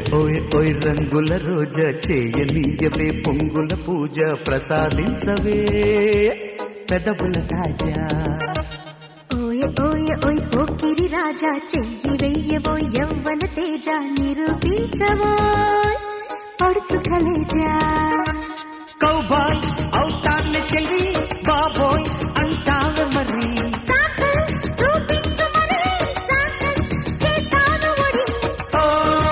ఓయ్ ఓయ్ రంగుల రోజా చేయనీయవే పొంగుల పూజ ప్రసాదించవే పెదవుల తాజా ఓయ ఓయ ఓయ్ పోకిరి రాజా చెయ్యి వెయ్యవో యవ్వన తేజ నిరూపించవో పడుచు కలేజా కౌబాయ్ అవుతాన్ని చెల్లి బాబోయ్ అంటావే మరి సాకల్ చూపించు మరి సాక్ష్యం చేస్తాను ఒడి ఓ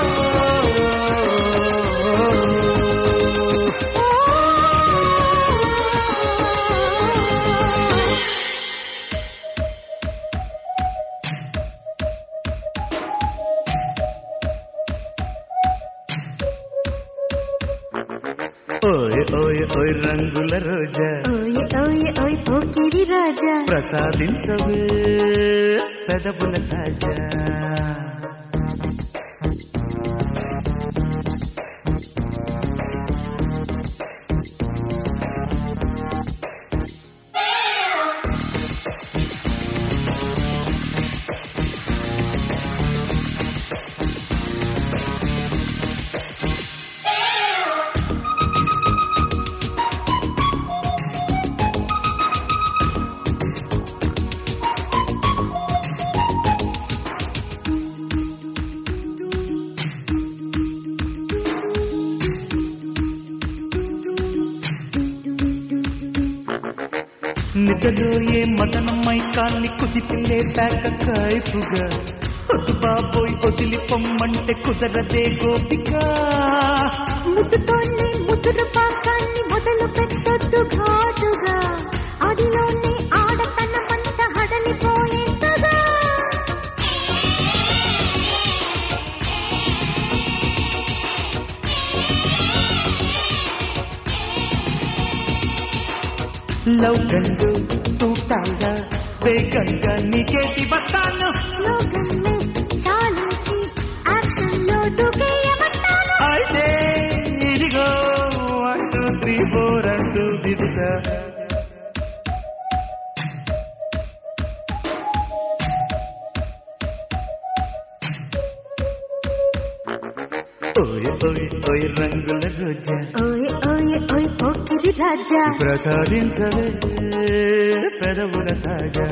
ఓయ్ ఓయ్ ఓయ్ రంగుల రోజా ఓయ ఓయ ఓయ్ పోకిరి రాజా ప్రసాదించవే పెదవుల తాజా నిద్రలో ఏ మదనమై కాన్ని కుదిపిల్లే ప్యాక కైపుగా వద్దు బాబోయ్ వదిలి పొమ్మంటే కుదరదే గోపిక ముద్దుతోనే ముదురు పాకాన్ని మొదలు పెట్టొద్దు ఘాటుగా అదిలోనే ఆడతనమంత హడలిపోయేంతగా లవ్ గండు తూటాల వేగంగా నీకేసి వస్తాను స్లోగన్నే సాలించి యాక్షన్లో దూకేయమంటాను అయితే ఇదిగో వన్ టూ త్రీ ఫోర్ అంటూ దిగుతా ఓయ్ ఓయ్ ఓయ్ రంగుల రోజా ఓయ్ ఓయ్ ఓయ్ పోకిరి రాజా ప్రసాదించవే పెదవుల తాజా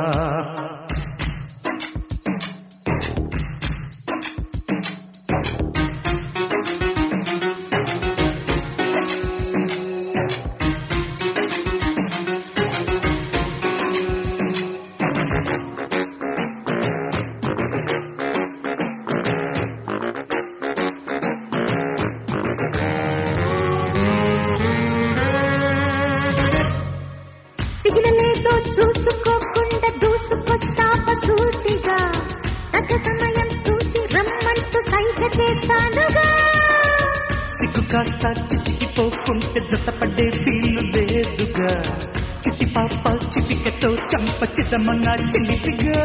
సిగ్నలేదో చూసుకోకుండా దూసుకొస్తాప సూటిగా తగ్గ సమయం చూసి రమ్మంటూ సైగ చేస్తానుగా సిగ్గు కాస్త చిటికిపోకుంటే జతపడే వీలు లేదుగా చిట్టి పాప చిటికతో చంప చిదమన్న చిలిపిగా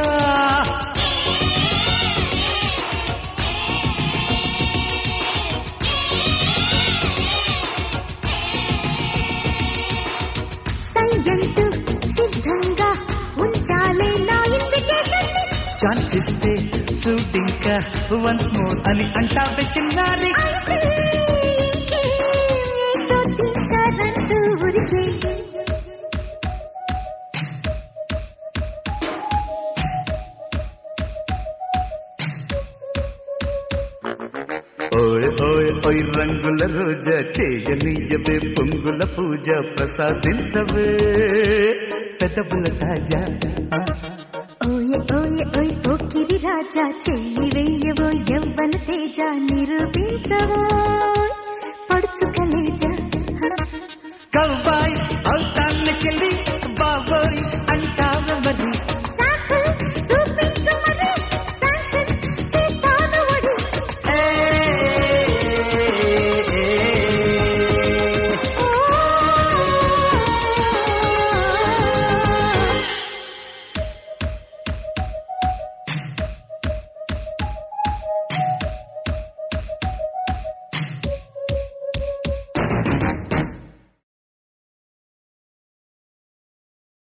సయ్యంటూ సిద్ధంగా ఉంచాలే నా ఇన్విటేషన్ ఛాన్స్ ఇస్తే చూడింకా వన్స్ మోర్ అని అంటావే చిన్నారి ఓయ్ ఓయ్ ఓయ్ రంగుల రోజా చేయనీయవే పొంగుల పూజ ప్రసాదించవే పెదవుల తాజా ఓయ ఓయ ఓయ్ పోకిరి రాజా చెయ్యి వెయ్యవో యవ్వన తేజ నిరూపించవో పడుచు కలేజా